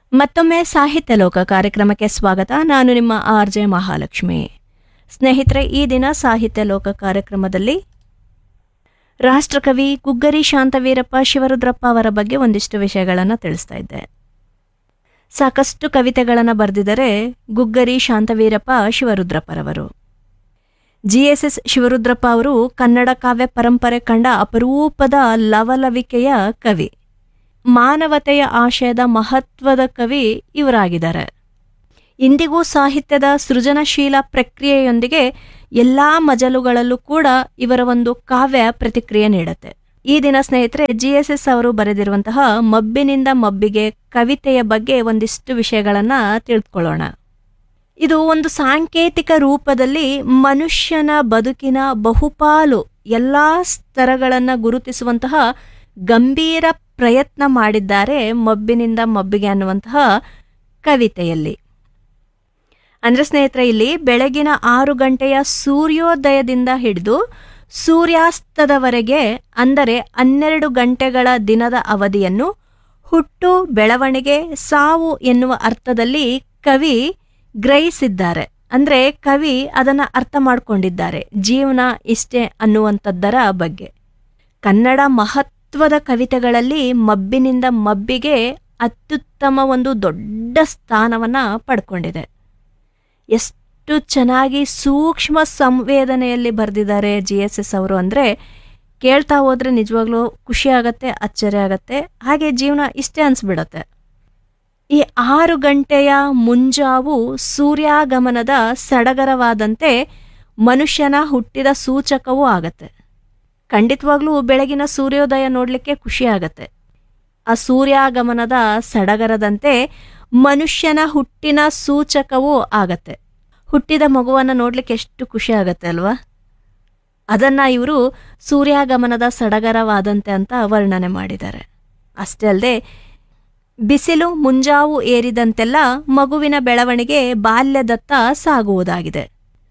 ಮತ್ತೊಮ್ಮೆ ಸಾಹಿತ್ಯ ಲೋಕ ಕಾರ್ಯಕ್ರಮಕ್ಕೆ ಸ್ವಾಗತ ನಾನು ನಿಮ್ಮ ಆರ್ ಜೆ ಮಹಾಲಕ್ಷ್ಮಿ ಸ್ನೇಹಿತರೆ ಈ ದಿನ ಸಾಹಿತ್ಯ ಲೋಕ ಕಾರ್ಯಕ್ರಮದಲ್ಲಿ ರಾಷ್ಟ್ರಕವಿ ಗುಗ್ಗರಿ ಶಾಂತವೀರಪ್ಪ ಶಿವರುದ್ರಪ್ಪ ಅವರ ಬಗ್ಗೆ ಒಂದಿಷ್ಟು ವಿಷಯಗಳನ್ನು ತಿಳಿಸ್ತಾ ಇದ್ದೆ ಸಾಕಷ್ಟು ಕವಿತೆಗಳನ್ನು ಬರೆದಿದ್ದಾರೆ ಗುಗ್ಗರಿ ಶಾಂತವೀರಪ್ಪ ಶಿವರುದ್ರಪ್ಪರವರು ಜಿ ಎಸ್ ಎಸ್ ಶಿವರುದ್ರಪ್ಪ ಅವರು ಕನ್ನಡ ಕಾವ್ಯ ಪರಂಪರೆ ಕಂಡ ಅಪರೂಪದ ಲವಲವಿಕೆಯ ಕವಿ ಮಾನವತೆಯ ಆಶಯದ ಮಹತ್ವದ ಕವಿ ಇವರಾಗಿದ್ದಾರೆ ಇಂದಿಗೂ ಸಾಹಿತ್ಯದ ಸೃಜನಶೀಲ ಪ್ರಕ್ರಿಯೆಯೊಂದಿಗೆ ಎಲ್ಲಾ ಮಜಲುಗಳಲ್ಲೂ ಕೂಡ ಇವರ ಒಂದು ಕಾವ್ಯ ಪ್ರತಿಕ್ರಿಯೆ ನೀಡುತ್ತೆ ಈ ದಿನ ಸ್ನೇಹಿತರೆ ಜಿ ಎಸ್ ಎಸ್ ಅವರು ಬರೆದಿರುವಂತಹ ಮಬ್ಬಿನಿಂದ ಮಬ್ಬಿಗೆ ಕವಿತೆಯ ಬಗ್ಗೆ ಒಂದಿಷ್ಟು ವಿಷಯಗಳನ್ನ ತಿಳ್ಕೊಳ್ಳೋಣ ಇದು ಒಂದು ಸಾಂಕೇತಿಕ ರೂಪದಲ್ಲಿ ಮನುಷ್ಯನ ಬದುಕಿನ ಬಹುಪಾಲು ಎಲ್ಲಾ ಸ್ತರಗಳನ್ನ ಗುರುತಿಸುವಂತಹ ಗಂಭೀರ ಪ್ರಯತ್ನ ಮಾಡಿದ್ದಾರೆ ಮಬ್ಬಿನಿಂದ ಮಬ್ಬಿಗೆ ಅನ್ನುವಂತಹ ಕವಿತೆಯಲ್ಲಿ ಅಂದ್ರೆ ಸ್ನೇಹಿತರೆ ಇಲ್ಲಿ ಬೆಳಗಿನ ಆರು ಗಂಟೆಯ ಸೂರ್ಯೋದಯದಿಂದ ಹಿಡಿದು ಸೂರ್ಯಾಸ್ತದವರೆಗೆ ಅಂದರೆ ಹನ್ನೆರಡು ಗಂಟೆಗಳ ದಿನದ ಅವಧಿಯನ್ನು ಹುಟ್ಟು ಬೆಳವಣಿಗೆ ಸಾವು ಎನ್ನುವ ಅರ್ಥದಲ್ಲಿ ಕವಿ ಗ್ರಹಿಸಿದ್ದಾರೆ ಅಂದ್ರೆ ಕವಿ ಅದನ್ನ ಅರ್ಥ ಮಾಡಿಕೊಂಡಿದ್ದಾರೆ ಜೀವನ ಇಷ್ಟೇ ಅನ್ನುವಂಥದ್ದರ ಬಗ್ಗೆ ಕನ್ನಡ ಮಹತ್ವದ ಕವಿತೆಗಳಲ್ಲಿ ಮಬ್ಬಿನಿಂದ ಮಬ್ಬಿಗೆ ಅತ್ಯುತ್ತಮ ಒಂದು ದೊಡ್ಡ ಸ್ಥಾನವನ್ನ ಪಡ್ಕೊಂಡಿದೆ ಎಷ್ಟು ಚೆನ್ನಾಗಿ ಸೂಕ್ಷ್ಮ ಸಂವೇದನೆಯಲ್ಲಿ ಬರೆದಿದ್ದಾರೆ ಜಿ ಎಸ್ ಎಸ್ ಅವರು ಅಂದರೆ ಕೇಳ್ತಾ ಹೋದ್ರೆ ನಿಜವಾಗ್ಲೂ ಖುಷಿ ಆಗತ್ತೆ ಅಚ್ಚರಿ ಆಗತ್ತೆ ಹಾಗೆ ಜೀವನ ಇಷ್ಟೇ ಅನ್ಸ್ಬಿಡತ್ತೆ ಈ ಆರು ಗಂಟೆಯ ಮುಂಜಾವು ಸೂರ್ಯಾಗಮನದ ಸಡಗರವಾದಂತೆ ಮನುಷ್ಯನ ಹುಟ್ಟಿದ ಸೂಚಕವೂ ಆಗತ್ತೆ ಖಂಡಿತವಾಗ್ಲೂ ಬೆಳಗಿನ ಸೂರ್ಯೋದಯ ನೋಡಲಿಕ್ಕೆ ಖುಷಿ ಆಗತ್ತೆ ಆ ಸೂರ್ಯಾಗಮನದ ಸಡಗರದಂತೆ ಮನುಷ್ಯನ ಹುಟ್ಟಿನ ಸೂಚಕವೂ ಆಗತ್ತೆ ಹುಟ್ಟಿದ ಮಗುವನ್ನು ನೋಡ್ಲಿಕ್ಕೆ ಎಷ್ಟು ಖುಷಿ ಆಗತ್ತೆ ಅಲ್ವಾ ಅದನ್ನ ಇವರು ಸೂರ್ಯಾಗಮನದ ಸಡಗರವಾದಂತೆ ಅಂತ ವರ್ಣನೆ ಮಾಡಿದ್ದಾರೆ ಅಷ್ಟೇ ಅಲ್ಲದೆ ಬಿಸಿಲು ಮುಂಜಾವು ಏರಿದಂತೆಲ್ಲ ಮಗುವಿನ ಬೆಳವಣಿಗೆ ಬಾಲ್ಯದತ್ತ ಸಾಗುವುದಾಗಿದೆ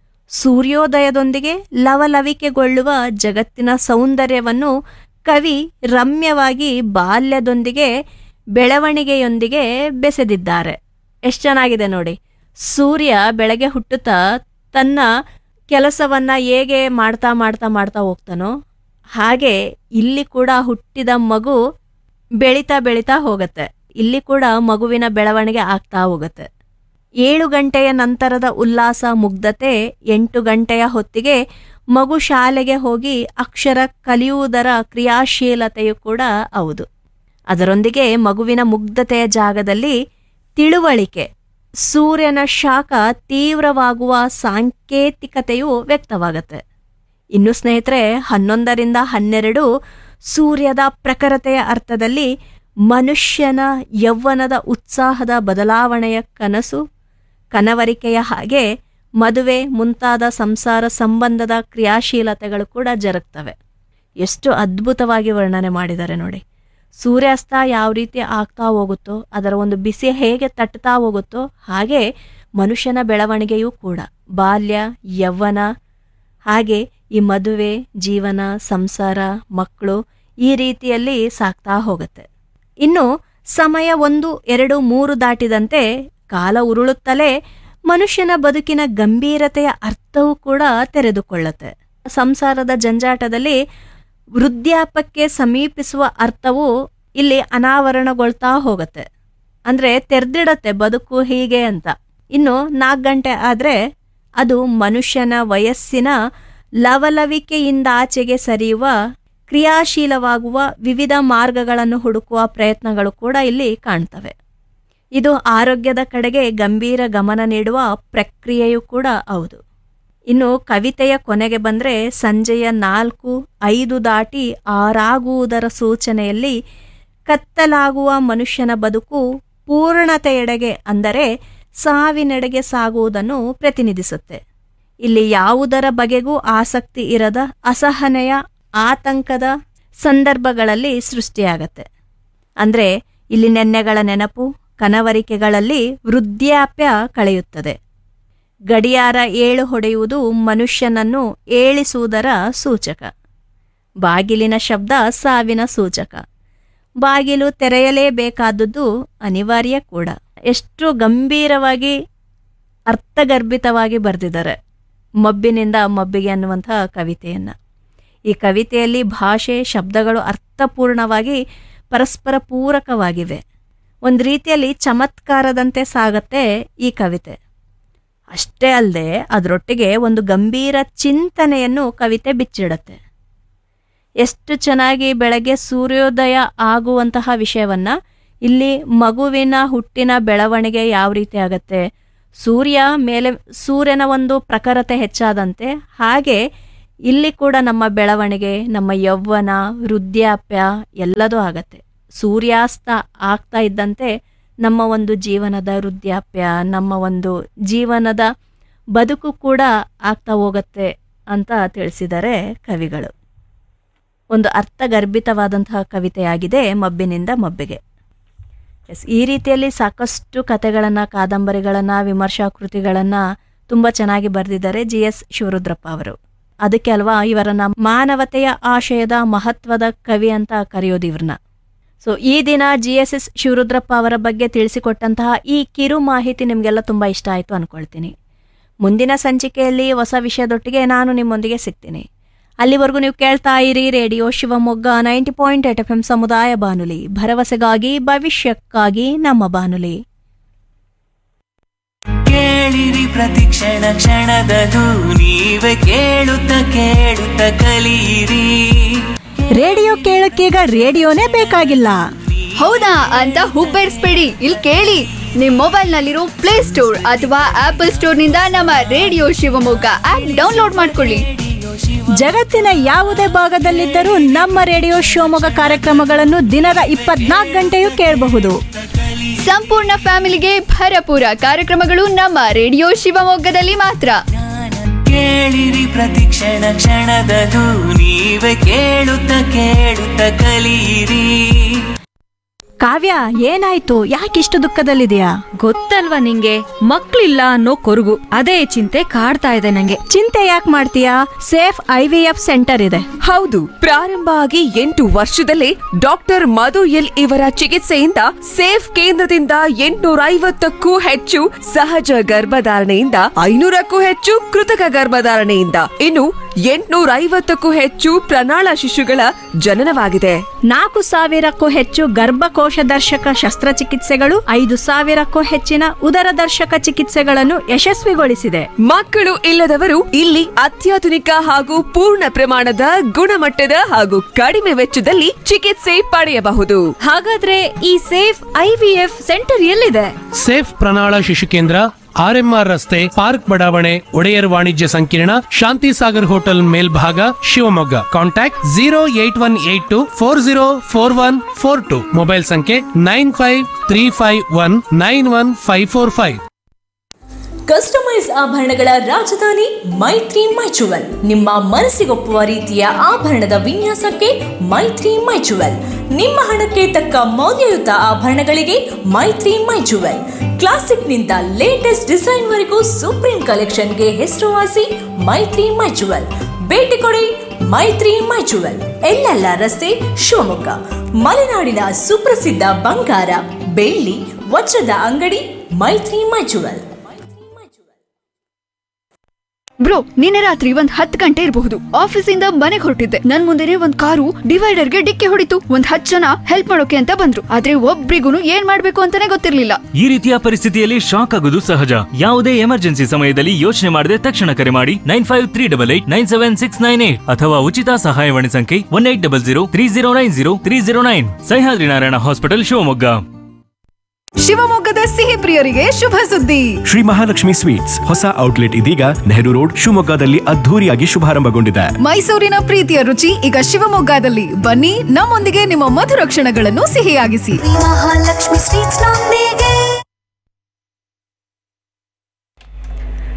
ಸೂರ್ಯೋದಯದೊಂದಿಗೆ ಲವಲವಿಕೆಗೊಳ್ಳುವ ಜಗತ್ತಿನ ಸೌಂದರ್ಯವನ್ನು ಕವಿ ರಮ್ಯವಾಗಿ ಬಾಲ್ಯದೊಂದಿಗೆ ಬೆಳವಣಿಗೆಯೊಂದಿಗೆ ಬೆಸೆದಿದ್ದಾರೆ ಎಷ್ಟು ಚೆನ್ನಾಗಿದೆ ನೋಡಿ ಸೂರ್ಯ ಬೆಳಗ್ಗೆ ಹುಟ್ಟುತ್ತಾ ತನ್ನ ಕೆಲಸವನ್ನ ಹೇಗೆ ಮಾಡ್ತಾ ಮಾಡ್ತಾ ಮಾಡ್ತಾ ಹೋಗ್ತಾನೋ ಹಾಗೆ ಇಲ್ಲಿ ಕೂಡ ಹುಟ್ಟಿದ ಮಗು ಬೆಳೀತಾ ಬೆಳೀತಾ ಹೋಗುತ್ತೆ ಇಲ್ಲಿ ಕೂಡ ಮಗುವಿನ ಬೆಳವಣಿಗೆ ಆಗ್ತಾ ಹೋಗುತ್ತೆ ಏಳು ಗಂಟೆಯ ನಂತರದ ಉಲ್ಲಾಸ ಮುಗ್ಧತೆ ಎಂಟು ಗಂಟೆಯ ಹೊತ್ತಿಗೆ ಮಗು ಶಾಲೆಗೆ ಹೋಗಿ ಅಕ್ಷರ ಕಲಿಯುವುದರ ಕ್ರಿಯಾಶೀಲತೆಯು ಕೂಡ ಹೌದು ಅದರೊಂದಿಗೆ ಮಗುವಿನ ಮುಗ್ಧತೆಯ ಜಾಗದಲ್ಲಿ ತಿಳುವಳಿಕೆ ಸೂರ್ಯನ ಶಾಖ ತೀವ್ರವಾಗುವ ಸಾಂಕೇತಿಕತೆಯು ವ್ಯಕ್ತವಾಗುತ್ತೆ ಇನ್ನು ಸ್ನೇಹಿತರೆ ಹನ್ನೊಂದರಿಂದ ಹನ್ನೆರಡು ಸೂರ್ಯದ ಪ್ರಖರತೆಯ ಅರ್ಥದಲ್ಲಿ ಮನುಷ್ಯನ ಯೌವನದ ಉತ್ಸಾಹದ ಬದಲಾವಣೆಯ ಕನಸು ಕನವರಿಕೆಯ ಹಾಗೆ ಮದುವೆ ಮುಂತಾದ ಸಂಸಾರ ಸಂಬಂಧದ ಕ್ರಿಯಾಶೀಲತೆಗಳು ಕೂಡ ಜರುಗ್ತವೆ ಎಷ್ಟು ಅದ್ಭುತವಾಗಿ ವರ್ಣನೆ ಮಾಡಿದ್ದಾರೆ ನೋಡಿ ಸೂರ್ಯಾಸ್ತ ಯಾವ ರೀತಿ ಆಗ್ತಾ ಹೋಗುತ್ತೋ ಅದರ ಒಂದು ಬಿಸಿ ಹೇಗೆ ತಟ್ತಾ ಹೋಗುತ್ತೋ ಹಾಗೆ ಮನುಷ್ಯನ ಬೆಳವಣಿಗೆಯೂ ಕೂಡ ಬಾಲ್ಯ ಯೌವನ ಹಾಗೆ ಈ ಮದುವೆ ಜೀವನ ಸಂಸಾರ ಮಕ್ಕಳು ಈ ರೀತಿಯಲ್ಲಿ ಸಾಕ್ತಾ ಹೋಗುತ್ತೆ ಇನ್ನು ಸಮಯ ಒಂದು ಎರಡು ಮೂರು ದಾಟಿದಂತೆ ಕಾಲ ಉರುಳುತ್ತಲೇ ಮನುಷ್ಯನ ಬದುಕಿನ ಗಂಭೀರತೆಯ ಅರ್ಥವೂ ಕೂಡ ತೆರೆದುಕೊಳ್ಳುತ್ತೆ ಸಂಸಾರದ ಜಂಜಾಟದಲ್ಲಿ ವೃದ್ಧಾಪಕ್ಕೆ ಸಮೀಪಿಸುವ ಅರ್ಥವು ಇಲ್ಲಿ ಅನಾವರಣಗೊಳ್ತಾ ಹೋಗುತ್ತೆ ಅಂದ್ರೆ ತೆರೆದಿಡತ್ತೆ ಬದುಕು ಹೀಗೆ ಅಂತ ಇನ್ನು ನಾಲ್ಕು ಗಂಟೆ ಆದ್ರೆ ಅದು ಮನುಷ್ಯನ ವಯಸ್ಸಿನ ಲವಲವಿಕೆಯಿಂದಾಚೆಗೆ ಸರಿಯುವ ಕ್ರಿಯಾಶೀಲವಾಗುವ ವಿವಿಧ ಮಾರ್ಗಗಳನ್ನು ಹುಡುಕುವ ಪ್ರಯತ್ನಗಳು ಕೂಡ ಇಲ್ಲಿ ಕಾಣ್ತವೆ ಇದು ಆರೋಗ್ಯದ ಕಡೆಗೆ ಗಂಭೀರ ಗಮನ ನೀಡುವ ಪ್ರಕ್ರಿಯೆಯೂ ಕೂಡ ಹೌದು ಇನ್ನು ಕವಿತೆಯ ಕೊನೆಗೆ ಬಂದರೆ ಸಂಜೆಯ ನಾಲ್ಕು ಐದು ದಾಟಿ ಆರಾಗುವುದರ ಸೂಚನೆಯಲ್ಲಿ ಕತ್ತಲಾಗುವ ಮನುಷ್ಯನ ಬದುಕು ಪೂರ್ಣತೆಯೆಡೆಗೆ ಅಂದರೆ ಸಾವಿನೆಡೆಗೆ ಸಾಗುವುದನ್ನು ಪ್ರತಿನಿಧಿಸುತ್ತೆ ಇಲ್ಲಿ ಯಾವುದರ ಬಗೆಗೂ ಆಸಕ್ತಿ ಇರದ ಅಸಹನೆಯ ಆತಂಕದ ಸಂದರ್ಭಗಳಲ್ಲಿ ಸೃಷ್ಟಿಯಾಗತ್ತೆ ಅಂದ್ರೆ ಇಲ್ಲಿ ನೆನ್ನೆಗಳ ನೆನಪು ಕನವರಿಕೆಗಳಲ್ಲಿ ವೃದ್ಧಾಪ್ಯ ಕಳೆಯುತ್ತದೆ ಗಡಿಯಾರ ಏಳು ಹೊಡೆಯುವುದು ಮನುಷ್ಯನನ್ನು ಏಳಿಸುವುದರ ಸೂಚಕ ಬಾಗಿಲಿನ ಶಬ್ದ ಸಾವಿನ ಸೂಚಕ ಬಾಗಿಲು ತೆರೆಯಲೇಬೇಕಾದದ್ದು ಅನಿವಾರ್ಯ ಕೂಡ ಎಷ್ಟು ಗಂಭೀರವಾಗಿ ಅರ್ಥಗರ್ಭಿತವಾಗಿ ಬರೆದಿದ್ದಾರೆ ಮಬ್ಬಿನಿಂದ ಮಬ್ಬಿಗೆ ಅನ್ನುವಂತಹ ಕವಿತೆಯನ್ನು ಈ ಕವಿತೆಯಲ್ಲಿ ಭಾಷೆ ಶಬ್ದಗಳು ಅರ್ಥಪೂರ್ಣವಾಗಿ ಪರಸ್ಪರ ಪೂರಕವಾಗಿವೆ ಒಂದು ರೀತಿಯಲ್ಲಿ ಚಮತ್ಕಾರದಂತೆ ಸಾಗತ್ತೆ ಈ ಕವಿತೆ ಅಷ್ಟೇ ಅಲ್ಲದೆ ಅದರೊಟ್ಟಿಗೆ ಒಂದು ಗಂಭೀರ ಚಿಂತನೆಯನ್ನು ಕವಿತೆ ಬಿಚ್ಚಿಡುತ್ತೆ ಎಷ್ಟು ಚೆನ್ನಾಗಿ ಬೆಳಗ್ಗೆ ಸೂರ್ಯೋದಯ ಆಗುವಂತಹ ವಿಷಯವನ್ನ ಇಲ್ಲಿ ಮಗುವಿನ ಹುಟ್ಟಿನ ಬೆಳವಣಿಗೆ ಯಾವ ರೀತಿ ಆಗತ್ತೆ ಸೂರ್ಯ ಮೇಲೆ ಸೂರ್ಯನ ಒಂದು ಪ್ರಖರತೆ ಹೆಚ್ಚಾದಂತೆ ಹಾಗೆ ಇಲ್ಲಿ ಕೂಡ ನಮ್ಮ ಬೆಳವಣಿಗೆ ನಮ್ಮ ಯೌವನ ವೃದ್ಧಾಪ್ಯ ಎಲ್ಲದೂ ಆಗತ್ತೆ ಸೂರ್ಯಾಸ್ತ ಆಗ್ತಾ ಇದ್ದಂತೆ ನಮ್ಮ ಒಂದು ಜೀವನದ ವೃದ್ಧಾಪ್ಯ ನಮ್ಮ ಒಂದು ಜೀವನದ ಬದುಕು ಕೂಡ ಆಗ್ತಾ ಹೋಗುತ್ತೆ ಅಂತ ತಿಳಿಸಿದ್ದಾರೆ ಕವಿಗಳು ಒಂದು ಅರ್ಥಗರ್ಭಿತವಾದಂತಹ ಕವಿತೆಯಾಗಿದೆ ಮಬ್ಬಿನಿಂದ ಮಬ್ಬಿಗೆ ಎಸ್ ಈ ರೀತಿಯಲ್ಲಿ ಸಾಕಷ್ಟು ಕಥೆಗಳನ್ನು ಕಾದಂಬರಿಗಳನ್ನು ವಿಮರ್ಶಾ ಕೃತಿಗಳನ್ನು ತುಂಬ ಚೆನ್ನಾಗಿ ಬರೆದಿದ್ದಾರೆ ಜಿ ಎಸ್ ಶಿವರುದ್ರಪ್ಪ ಅವರು ಅದಕ್ಕೆ ಅಲ್ವಾ ಇವರನ್ನ ಮಾನವತೆಯ ಆಶಯದ ಮಹತ್ವದ ಕವಿ ಅಂತ ಕರೆಯೋದು ಇವ್ರನ್ನ ಸೊ ಈ ದಿನ ಜಿ ಎಸ್ ಎಸ್ ಶಿವರುದ್ರಪ್ಪ ಅವರ ಬಗ್ಗೆ ತಿಳಿಸಿಕೊಟ್ಟಂತಹ ಈ ಕಿರು ಮಾಹಿತಿ ನಿಮಗೆಲ್ಲ ತುಂಬ ಇಷ್ಟ ಆಯಿತು ಅನ್ಕೊಳ್ತೀನಿ ಮುಂದಿನ ಸಂಚಿಕೆಯಲ್ಲಿ ಹೊಸ ವಿಷಯದೊಟ್ಟಿಗೆ ನಾನು ನಿಮ್ಮೊಂದಿಗೆ ಸಿಗ್ತೀನಿ ಅಲ್ಲಿವರೆಗೂ ನೀವು ಕೇಳ್ತಾ ಇರಿ radio Shivamogga ninety point eight F M ಸಮುದಾಯ ಬಾನುಲಿ ಭರವಸೆಗಾಗಿ ಭವಿಷ್ಯಕ್ಕಾಗಿ ನಮ್ಮ ಬಾನುಲಿ ಕೇಳಿರಿ ಪ್ರತಿ ಕ್ಷಣ ಕ್ಷಣದದು ನೀವೇ ಕೇಳುತ್ತ ಕೇಳುತ್ತ ಕಲಿಯಿರಿ ರೇಡಿಯೋ ಕೇಳಕ್ಕೀಗ ರೇಡಿಯೋನೇ ಬೇಕಾಗಿಲ್ಲ ಹೌದಾ ಅಂತ ಹುಬ್ಬೇರಿಸ್ಬೇಡಿ ಇಲ್ಲಿ ಕೇಳಿ ನಿಮ್ ಮೊಬೈಲ್ ನಲ್ಲಿರೋ ಪ್ಲೇ ಸ್ಟೋರ್ ಅಥವಾ ಆಪಲ್ ಸ್ಟೋರ್ ನಿಂದ ನಮ್ಮ ರೇಡಿಯೋ ಶಿವಮೊಗ್ಗ ಆಪ್ ಡೌನ್ಲೋಡ್ ಮಾಡ್ಕೊಳ್ಳಿ ಜಗತ್ತಿನ ಯಾವುದೇ ಭಾಗದಲ್ಲಿದ್ದರೂ ನಮ್ಮ ರೇಡಿಯೋ ಶಿವಮೊಗ್ಗ ಕಾರ್ಯಕ್ರಮಗಳನ್ನು ದಿನದ ಇಪ್ಪತ್ನಾಲ್ಕು ಗಂಟೆಯೂ ಕೇಳಬಹುದು ಸಂಪೂರ್ಣ ಫ್ಯಾಮಿಲಿಗೆ ಭರಪೂರ ಕಾರ್ಯಕ್ರಮಗಳು ನಮ್ಮ ರೇಡಿಯೋ ಶಿವಮೊಗ್ಗದಲ್ಲಿ ಮಾತ್ರ ಕೇಳಿರಿ ಪ್ರತಿ ಕ್ಷಣ ಕ್ಷಣದದು ನೀವೇ ಕೇಳುತ್ತ ಕೇಳುತ್ತ ಕಲಿಯಿರಿ ಕಾವ್ಯ ಏನಾಯ್ತು ಯಾಕಿಷ್ಟು ದುಃಖದಲ್ಲಿದೆಯಾ ಗೊತ್ತಲ್ವಾ ನಿಂಗೆ ಮಕ್ಳಿಲ್ಲ ಅನ್ನೋ ಕೊರಗು ಅದೇ ಚಿಂತೆ ಕಾಡ್ತಾ ಇದೆ ನಂಗೆ ಚಿಂತೆ ಯಾಕೆ ಮಾಡ್ತೀಯಾ Safe I V F centre ಇದೆ ಹೌದು ಪ್ರಾರಂಭ ಆಗಿ ಎಂಟು ವರ್ಷದಲ್ಲೇ ಡಾಕ್ಟರ್ ಮಧು ಎಲ್ ಇವರ ಚಿಕಿತ್ಸೆಯಿಂದ ಸೇಫ್ ಕೇಂದ್ರದಿಂದ ಎಂಟುನೂರ ಐವತ್ತಕ್ಕೂ ಹೆಚ್ಚು ಸಹಜ ಗರ್ಭಧಾರಣೆಯಿಂದ ಐನೂರಕ್ಕೂ ಹೆಚ್ಚು ಕೃತಕ ಗರ್ಭಧಾರಣೆಯಿಂದ ಇನ್ನು ಎಂಟುನೂರ ಐವತ್ತಕ್ಕೂ ಹೆಚ್ಚು ಪ್ರಣಾಳ ಶಿಶುಗಳ ಜನನವಾಗಿದೆ ನಾಲ್ಕು ಸಾವಿರಕ್ಕೂ ಹೆಚ್ಚು ಗರ್ಭಕೋಶ ದರ್ಶಕ ಶಸ್ತ್ರಚಿಕಿತ್ಸೆಗಳು ಐದು ಸಾವಿರಕ್ಕೂ ಹೆಚ್ಚಿನ ಉದರ ದರ್ಶಕ ಚಿಕಿತ್ಸೆಗಳನ್ನು ಯಶಸ್ವಿಗೊಳಿಸಿದೆ ಮಕ್ಕಳು ಇಲ್ಲದವರು ಇಲ್ಲಿ ಅತ್ಯಾಧುನಿಕ ಹಾಗೂ ಪೂರ್ಣ ಪ್ರಮಾಣದ ಗುಣಮಟ್ಟದ ಹಾಗೂ ಕಡಿಮೆ ವೆಚ್ಚದಲ್ಲಿ ಚಿಕಿತ್ಸೆ ಪಡೆಯಬಹುದು ಹಾಗಾದ್ರೆ ಈ Safe I V F centre ಎಲ್ಲಿದೆ ಸೇಫ್ ಪ್ರಣಾಳ ಶಿಶು ಕೇಂದ್ರ ಆರ್ಎಂಆರ್ ರಸ್ತೆ ಪಾರ್ಕ್ ಬಡಾವಣೆ ಒಡೆಯರ್ ವಾಣಿಜ್ಯ ಸಂಕೀರ್ಣ ಶಾಂತಿ ಸಾಗರ್ ಹೋಟೆಲ್ ಮೇಲ್ಭಾಗ Shivamogga contact zero eight one eight two four zero four one four two mobile ಸಂಖ್ಯೆ nine five three five one nine one five four five customise ಆಭರಣಗಳ ರಾಜಧಾನಿ ಮೈತ್ರಿ ಮೈಚುವಲ್ ನಿಮ್ಮ ಮನಸ್ಸಿಗೊಪ್ಪುವ ರೀತಿಯ ಆಭರಣದ ವಿನ್ಯಾಸಕ್ಕೆ ಮೈತ್ರಿ ಮೈಚುವಲ್ ನಿಮ್ಮ ಹಣಕ್ಕೆ ತಕ್ಕ ಮೌಲ್ಯಯುತ ಆಭರಣಗಳಿಗೆ ಮೈತ್ರಿ ಮೈಚುವಲ್ ಕ್ಲಾಸಿಕ್ನಿಂದ ಲೇಟೆಸ್ಟ್ ಡಿಸೈನ್ ವರೆಗೂ ಸುಪ್ರೀಂ ಕಲೆಕ್ಷನ್ಗೆ ಹೆಸರುವಾಸಿ ಮೈತ್ರಿ ಮೈಚುವಲ್ ಭೇಟಿ ಕೊಡಿ ಮೈತ್ರಿ ಮೈಚುವಲ್ ಎಲ್ಲೆಲ್ಲ ರಸ್ತೆ ಶಿವಮೊಗ್ಗ ಮಲೆನಾಡಿನ ಸುಪ್ರಸಿದ್ಧ ಬಂಗಾರ ಬೆಳ್ಳಿ ವಜ್ರದ ಅಂಗಡಿ ಮೈತ್ರಿ ಮೈಚುವಲ್ ಬ್ರೋ ನಿನ್ನೆ ರಾತ್ರಿ ಒಂದ್ ಹತ್ತು ಗಂಟೆ ಇರಬಹುದು ಆಫೀಸಿಂದ ಮನೆಗೆ ಹೊರಟಿದ್ದೆ ನನ್ ಮುಂದೆನೆ ಒಂದ್ ಕಾರು ಡಿವೈಡರ್ಗೆ ಡಿಕ್ಕಿ ಹೊಡಿತು ಒಂದ್ ಹತ್ತು ಜನ ಹೆಲ್ಪ್ ಮಾಡೋಕೆ ಅಂತ ಬಂದ್ರು ಆದ್ರೆ ಒಬ್ರಿಗೂ ಏನ್ ಮಾಡ್ಬೇಕು ಅಂತಾನೆ ಗೊತ್ತಿರ್ಲಿಲ್ಲ ಈ ರೀತಿಯ ಪರಿಸ್ಥಿತಿಯಲ್ಲಿ ಶಾಕ್ ಆಗೋದು ಸಹಜ ಯಾವುದೇ ಎಮರ್ಜೆನ್ಸಿ ಸಮಯದಲ್ಲಿ ಯೋಚನೆ ಮಾಡದೆ ತಕ್ಷಣ ಕರೆ ಮಾಡಿ nine five three double eight nine seven six nine eight ಅಥವಾ ಉಚಿತ ಸಹಾಯವಾಣಿ ಸಂಖ್ಯೆ one eight double zero three zero nine zero three zero nine Sahyadri Narayana hospital Shivamogga ಶಿವಮೊಗ್ಗದ ಸಿಹಿ ಪ್ರಿಯರಿಗೆ ಶುಭ ಸುದ್ದಿ ಶ್ರೀ ಮಹಾಲಕ್ಷ್ಮಿ ಸ್ವೀಟ್ಸ್ ಹೊಸ ಔಟ್ಲೆಟ್ ಇದೀಗ ನೆಹರು ರೋಡ್ ಶಿವಮೊಗ್ಗದಲ್ಲಿ ಅದ್ಧೂರಿಯಾಗಿ ಶುಭಾರಂಭಗೊಂಡಿದೆ ಮೈಸೂರಿನ ಪ್ರೀತಿಯ ರುಚಿ ಈಗ ಶಿವಮೊಗ್ಗದಲ್ಲಿ ಬನ್ನಿ ನಮ್ಮೊಂದಿಗೆ ನಿಮ್ಮ ಮಧುರ ಕ್ಷಣಗಳನ್ನು ಸಿಹಿಯಾಗಿಸಿ ಮಹಾಲಕ್ಷ್ಮಿ ಸ್ವೀಟ್ಸ್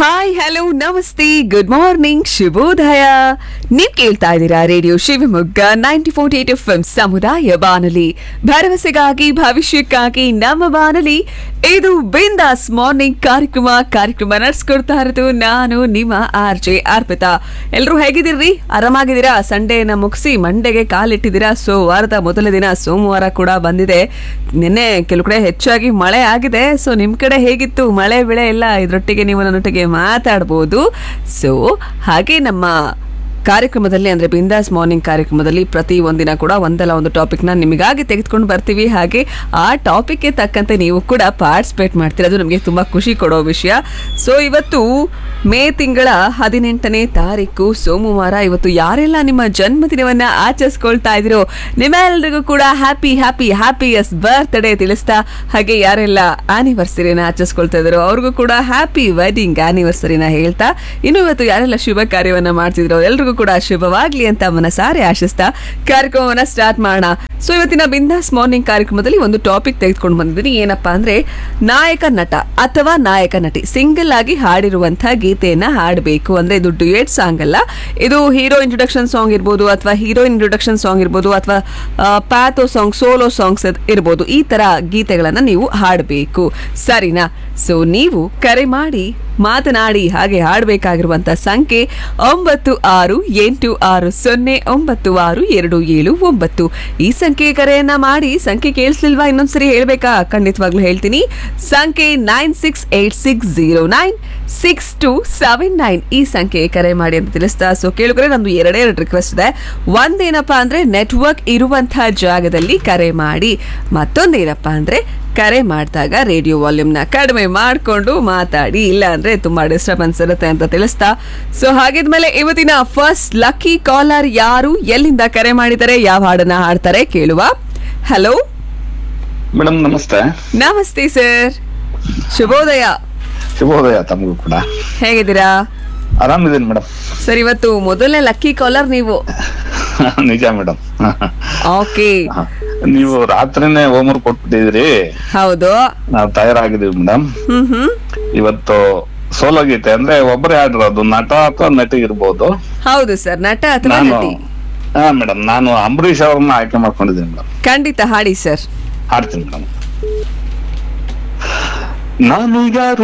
ಹಾಯ್ ಹಲೋ ನಮಸ್ತೆ ಗುಡ್ ಮಾರ್ನಿಂಗ್ ಶುಭೋದಯ ನೀವ್ ಕೇಳ್ತಾ ಇದ್ದೀರಾ radio Shivamogga ninety forty eight F ಸಮುದಾಯ ಬಾನುಲಿ ಭರವಸೆಗಾಗಿ ಭವಿಷ್ಯಕ್ಕಾಗಿ ನಮ್ಮ ಬಾನುಲಿ ಇದು ಬಿಂದಾಸ್ ಮಾರ್ನಿಂಗ್ ಕಾರ್ಯಕ್ರಮ ಕಾರ್ಯಕ್ರಮ ನಡೆಸ್ಕೊಡ್ತಾ ಇರೋದು ನಾನು ನಿಮ್ಮ ಆರ್ ಜೆ ಅರ್ಪಿತಾ ಎಲ್ರು ಹೇಗಿದ್ದೀರಿ ಆರಾಮಾಗಿದ್ದೀರಾ ಸಂಡೇನ ಮುಗಿಸಿ ಮಂಡೆಗೆ ಕಾಲಿಟ್ಟಿದ್ದೀರಾ ಸೊ ವಾರದ ಮೊದಲ ದಿನ ಸೋಮವಾರ ಕೂಡ ಬಂದಿದೆ ನಿನ್ನೆ ಕೆಲವು ಕಡೆ ಹೆಚ್ಚಾಗಿ ಮಳೆ ಆಗಿದೆ ಸೊ ನಿಮ್ ಕಡೆ ಹೇಗಿತ್ತು ಮಳೆ ಬೆಳೆ ಎಲ್ಲ ಇದ್ರೊಟ್ಟಿಗೆ ನೀವು ನನ್ನೊಟ್ಟಿಗೆ ಮಾತಾಡ್ಬೋದು ಸೊ ಹಾಗೆ ನಮ್ಮ ಕಾರ್ಯಕ್ರಮದಲ್ಲಿ ಅಂದ್ರೆ ಬಿಂದಾಸ್ ಮಾರ್ನಿಂಗ್ ಕಾರ್ಯಕ್ರಮದಲ್ಲಿ ಪ್ರತಿ ಒಂದಿನ ಕೂಡ ಒಂದಲ್ಲ ಒಂದು ಟಾಪಿಕ್ ನ ನಿಮಗಾಗಿ ತೆಗೆದುಕೊಂಡು ಬರ್ತೀವಿ ಹಾಗೆ ಆ ಟಾಪಿಕ್ಗೆ ತಕ್ಕಂತೆ ನೀವು ಕೂಡ ಪಾರ್ಟಿಸಿಪೇಟ್ ಮಾಡ್ತೀರಾ ಅದು ನಮಗೆ ತುಂಬಾ ಖುಷಿ ಕೊಡೋ ವಿಷಯ ಸೊ ಇವತ್ತು ಮೇ ತಿಂಗಳ ಹದಿನೆಂಟನೇ ತಾರೀಕು ಸೋಮವಾರ ಇವತ್ತು ಯಾರೆಲ್ಲ ನಿಮ್ಮ ಜನ್ಮದಿನವನ್ನ ಆಚರಿಸ್ಕೊಳ್ತಾ ಇದ್ದೀರೋ ನಿಮ್ಮೆಲ್ಲರಿಗೂ ಕೂಡ ಹ್ಯಾಪಿ ಹ್ಯಾಪಿ ಹ್ಯಾಪಿಯಸ್ ಬರ್ತ್ಡೇ ತಿಳಿಸ್ತಾ ಹಾಗೆ ಯಾರೆಲ್ಲ ಆನಿವರ್ಸರಿನ ಆಚರಿಸ್ಕೊಳ್ತಾ ಇದ್ದಾರೋ ಅವ್ರಿಗೂ ಕೂಡ ಹ್ಯಾಪಿ ವೆಡ್ಡಿಂಗ್ ಆನಿವರ್ಸರಿನ ಹೇಳ್ತಾ ಇನ್ನು ಇವತ್ತು ಯಾರೆಲ್ಲ ಶುಭ ಕಾರ್ಯವನ್ನ ಮಾಡ್ತಿದ್ರೋ ಎಲ್ರಿಗೂ ಕೂಡ ಶುಭವಾಗ್ಲಿ ಅಂತ ಮನಸಾರೆ ಆಶಿಸ್ತಾ ಕಾರ್ಯಕ್ರಮವನ್ನ ಸ್ಟಾರ್ಟ್ ಮಾಡೋಣ ಸೊ ಇವತ್ತಿನ ಬಿಂದಾಸ್ ಮಾರ್ನಿಂಗ್ ಕಾರ್ಯಕ್ರಮದಲ್ಲಿ ಒಂದು ಟಾಪಿಕ್ ತೆಗೆದುಕೊಂಡು ಬಂದಿದ್ದೀನಿ ಏನಪ್ಪಾ ಅಂದ್ರೆ ನಾಯಕ ನಟ ಅಥವಾ ನಾಯಕ ನಟಿ ಸಿಂಗಲ್ ಆಗಿ ಹಾಡಿರುವಂತಹ ಗೀತೆಯನ್ನ ಹಾಡಬೇಕು ಅಂದ್ರೆ ಇದು ಡ್ಯುಯೇಟ್ ಸಾಂಗ್ ಅಲ್ಲ ಇದು ಹೀರೋ ಇಂಟ್ರೊಡಕ್ಷನ್ ಸಾಂಗ್ ಇರ್ಬೋದು ಅಥವಾ ಹೀರೋಯಿನ್ ಇಂಟ್ರೊಡಕ್ಷನ್ ಸಾಂಗ್ ಇರ್ಬೋದು ಅಥವಾ ಪ್ಯಾಥೋ ಸಾಂಗ್ ಸೋಲೋ ಸಾಂಗ್ಸ್ ಇರ್ಬೋದು ಈ ತರ ಗೀತೆಗಳನ್ನ ನೀವು ಹಾಡಬೇಕು ಸರಿನಾ ಸೊ ನೀವು ಕರೆ ಮಾಡಿ ಮಾತನಾಡಿ ಹಾಗೆ ಹಾಡಬೇಕಾಗಿರುವಂತ ಸಂಖ್ಯೆ ಒಂಬತ್ತು ಆರು ಎಂಟು ಆರು ಸೊನ್ನೆ ಒಂಬತ್ತು ಆರು ಎರಡು ಏಳು ಒಂಬತ್ತು ಈ ಸಂಖ್ಯೆ ಕರೆಯನ್ನ ಮಾಡಿ ಸಂಖ್ಯೆ ಕೇಳಿಸ್ಲಿಲ್ವಾ ಇನ್ನೊಂದ್ಸರಿ ಹೇಳ್ಬೇಕಾ ಖಂಡಿತವಾಗ್ಲೂ ಹೇಳ್ತೀನಿ ಸಂಖ್ಯೆ nine six eight six zero nine six two seven nine ಈ ಸಂಖ್ಯೆ ಕರೆ ಮಾಡಿ ಅಂತ ತಿಳಿಸ್ತಾ ಸೊ ಕೇಳಿದ್ರೆ ನಂದು ಎರಡೇ ಎರಡು ರಿಕ್ವೆಸ್ಟ್ ಇದೆ ಒಂದೇನಪ್ಪಾ ಅಂದ್ರೆ ನೆಟ್ವರ್ಕ್ ಇರುವಂತಹ ಜಾಗದಲ್ಲಿ ಕರೆ ಮಾಡಿ ಮತ್ತೊಂದೇನಪ್ಪಾ ಅಂದ್ರೆ ಕರೆ ಮಾಡಿದಾಗ ರೇಡಿಯೋ ವಾಲ್ಯೂಮ್ನ ಕಡಿಮೆ ಮಾಡಿಕೊಂಡು ಮಾತಾಡಿ ಇಲ್ಲ ಅಂದ್ರೆ ತುಂಬಾ ಡಿಸ್ಟರ್ಬೆನ್ಸ್ ಇರುತ್ತೆ ಅಂತ ತಿಳಿಸ್ತಾ ಸೊ ಹಾಗಿದ್ಮೇಲೆ ಇವತ್ತಿನ ಫಸ್ಟ್ ಲಕ್ಕಿ ಕಾಲರ್ ಯಾರು ಎಲ್ಲಿಂದ ಕರೆ ಮಾಡಿದ್ದಾರೆ ಯಾವ ಹಾಡನ್ನ ಹಾಡ್ತಾರೆ ಕೇಳುವ ಹಲೋ ಮೇಡಮ್ ನಮಸ್ತೆ ನಮಸ್ತೆ ಸರ್ ಶುಭೋದಯ ಶುಭೋದಯ ತಮಗೂ ಕೂಡ ಹೇಗಿದ್ದೀರಾ ಆರಾಮಿದ್ದೀನಿ ಮೇಡಮ್ ಸರ್ ಇವತ್ತು ಮೊದಲನೇ ಲಕ್ಕಿ ಕಾಲರ್ ನೀವು ನಿಜ ಮೇಡಮ್ ಓಕೆ ನೀವು ರಾತ್ರಿನೇ ಹೋಮ್ವರ್ಕ್ ಕೊಟ್ಬಿಟ್ಟಿದ್ರಿ ಹೌದು ನಾವು ತಯಾರಾಗಿದ್ದೀವಿ ಮೇಡಮ್ ಹ್ಮ್ ಹ್ಮ್ ಇವತ್ತು ಸೋಲೋ ಗೀತೆ ಅಂದ್ರೆ ಒಬ್ಬರೇ ಆಡಿರೋದು ನಟ ಅಥವಾ ನಟಿ ಇರ್ಬೋದು ಹೌದು ಸರ್ ನಟ ಅಥವಾ ನಾನು ನಟಿ ಹಾ ಮೇಡಮ್ ನಾನು ಅಂಬರೀಷ್ ಅವ್ರನ್ನ ಆಯ್ಕೆ ಮಾಡ್ಕೊಂಡಿದ್ದೀನಿ ಮೇಡಮ್ ಖಂಡಿತ ಹಾಡಿ ಸರ್ ಹಾಡ್ತೀನಿ ಮೇಡಮ್ ನಾನು ಯಾರು